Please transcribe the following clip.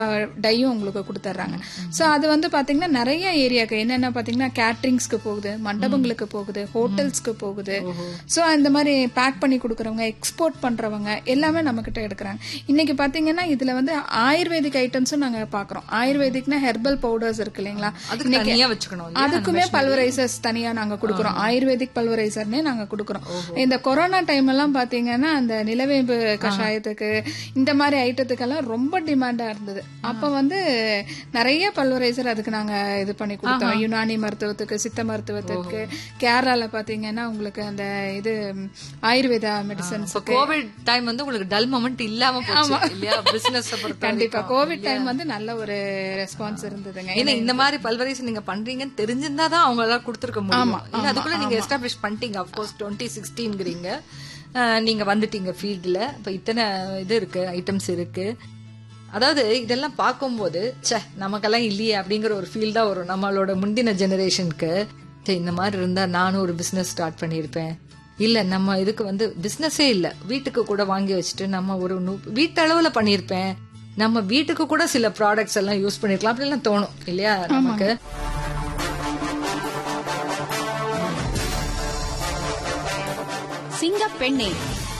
டையும் உங்களுக்கு கொடுத்துட்றாங்க ஸோ அது வந்து பாத்தீங்கன்னா நிறைய ஏரியாக்கு என்னென்ன பாத்தீங்கன்னா கேட்ரிங்ஸ்க்கு போகுது மண்டபங்களுக்கு போகுது ஹோட்டல்ஸ்க்கு போகுது ஸோ இந்த மாதிரி பேக் பண்ணி கொடுக்குறவங்க எக்ஸ்போர்ட் பண்றவங்க எல்லாமே நம்ம கிட்ட எடுக்கிறாங்க இன்னைக்கு பாத்தீங்கன்னா இதுல வந்து ஆயுர்வேதிக் ஐட்டம்ஸும் நாங்க பாக்குறோம் ஆயுர்வேதிக்னா ஹெர்பல் பவுடர்ஸ் இருக்கு இல்லைங்களா அதுக்கு தனியா வச்சுக்கணும் இல்லையா? அதுக்குமே பல்வரைசர்ஸ் தனியா நாங்க கொடுக்குறோம் ஆயுர்வேதிக் பல்வரைசர்னே நாங்க கொடுக்குறோம் இந்த கொரோனா டைம் எல்லாம் பாத்தீங்கன்னா அந்த நிலவேம்பு கஷாயத்துக்கு இந்த மாதிரி ஐட்டத்துக்கெல்லாம் ரொம்ப டிமாண்டா இருந்தது அப்ப வந்து நிறைய பல்வரைசர் அதுக்கு நாங்க இது பண்ணி கொடுத்தோம் யுனானி மருத்துவத்துக்கு சித்த மருத்துவத்துக்கு கேரளால பாத்தீங்கன்னா உங்களுக்கு அந்த இது ம், ஆயுர்வேதா மெடிசன்ஸ் இப்ப கோவிட் டைம் வந்து உங்களுக்கு டல் மொமெண்ட் இல்லாம போச்சு இல்லையா பிசினஸ் கண்டிப்பா கோவிட் டைம் வந்து நல்ல ஒரு ரெஸ்பான்ஸ் இருந்ததுங்க ஏன்னா இந்த மாதிரி பல்வரைஸ் நீங்க பண்றீங்கன்னு தெரிஞ்சிருந்தா தான் அவங்க எல்லாம் கொடுத்துருக்க முடியும் இல்ல அதுக்குள்ள நீங்க எஸ்டாப்ளிஷ் பண்ணிட்டீங்க அப்கோர்ஸ் டுவெண்ட்டி சிக்ஸ்டீன்ங்கிறீங்க நீங்க வந்துட்டீங்க ஃபீல்டுல இப்ப இத்தனை இது இருக்கு ஐட்டம்ஸ் இருக்கு அதாவது இதெல்லாம் பார்க்கும்போது ச்சே நமக்கெல்லாம் இல்லையே அப்படிங்கிற ஒரு ஃபீல் தான் வரும் நம்மளோட முந்தின ஜெனரேஷனுக்கு சே இந்த மாதிரி இருந்தா நானும் ஒரு பிசினஸ் ஸ்டார்ட் பண்ணியிருப்பேன் இல்ல நம்ம இதுக்கு வந்து பிசினஸே இல்ல வீட்டுக்கு கூட வாங்கி வச்சுட்டு நம்ம ஒரு நூ- வீட்டளவுல பண்ணியிருப்பேன் நம்ம வீட்டுக்கு கூட சில ப்ராடக்ட்ஸ் எல்லாம் யூஸ் பண்ணிருக்கலாம் அப்படிலாம் தோணும் இல்லையா நமக்கு சிங்கப்பெண்ணே